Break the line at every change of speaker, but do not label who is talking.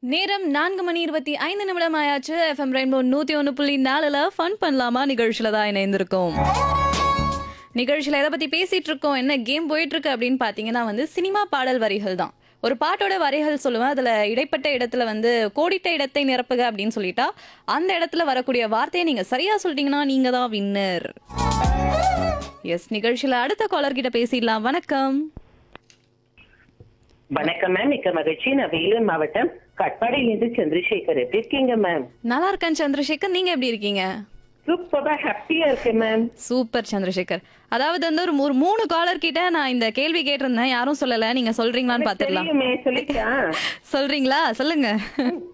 நேரம் நான்கு மணி இருபத்தி ஐந்து நிமிடம் ஆயாச்சு எஃப்எம் ரெயின்போ நூத்தி ஒன்று புள்ளி நாலுல ஃபன் பண்ணலாமா நிகழ்ச்சியில தான் இணைந்திருக்கோம் நிகழ்ச்சியில எதை பத்தி பேசிட்டு இருக்கோம் என்ன கேம் போயிட்டு இருக்கு அப்படின்னு பாத்தீங்கன்னா வந்து சினிமா பாடல் வரிகள் தான் ஒரு பாட்டோட வரிகள் சொல்லுவேன் அதுல இடைப்பட்ட இடத்துல வந்து கோடிட்ட இடத்தை நிரப்புக அப்படின்னு சொல்லிட்டா அந்த இடத்துல வரக்கூடிய வார்த்தையை நீங்க சரியா சொல்லிட்டீங்கன்னா நீங்க தான் வின்னர் எஸ் நிகழ்ச்சியில அடுத்த காலர் கிட்ட பேசிடலாம் வணக்கம்
வணக்கம் மேம் மிக்க மகிழ்ச்சி நான் வேலூர் மாவட்டம் கட்பாடியிலிருந்து சந்திரசேகர் எப்படி இருக்கீங்க மேம்
நல்லா இருக்கேன் சந்திரசேகர் நீங்க எப்படி இருக்கீங்க
சூப்பரா ஹாப்பியா இருக்கேன் மேம்
சூப்பர் சந்திரசேகர் அதாவது வந்து ஒரு மூ- மூணு காலர் கிட்ட நான் இந்த கேள்வி கேட்டிருந்தேன் யாரும் சொல்லல நீங்க சொல்றீங்களான்னு பாத்துக்கலாம்
தெரியுமே சொல்லிட்டா
சொல்றீங்களா சொல்லுங்க